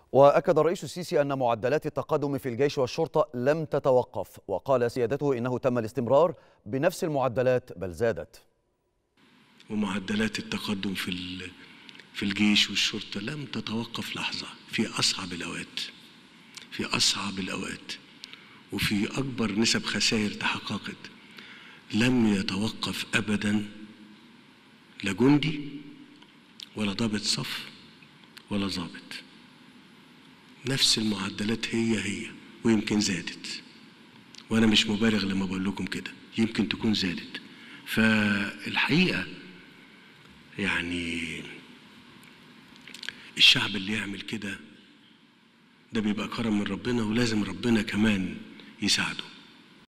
وأكد الرئيس السيسي أن معدلات التقدم في الجيش والشرطة لم تتوقف وقال سيادته إنه تم الاستمرار بنفس المعدلات بل زادت ومعدلات التقدم في ال- في الجيش والشرطة لم تتوقف لحظة في أصعب الأوقات في أصعب الأوقات وفي أكبر نسب خسائر تحققت لم يتوقف أبدا لا جندي ولا ضابط صف ولا ضابط نفس المعدلات هي هي ويمكن زادت وانا مش مبالغ لما بقول لكم كده يمكن تكون زادت فالحقيقه يعني الشعب اللي يعمل كده ده بيبقى كرم من ربنا ولازم ربنا كمان يساعده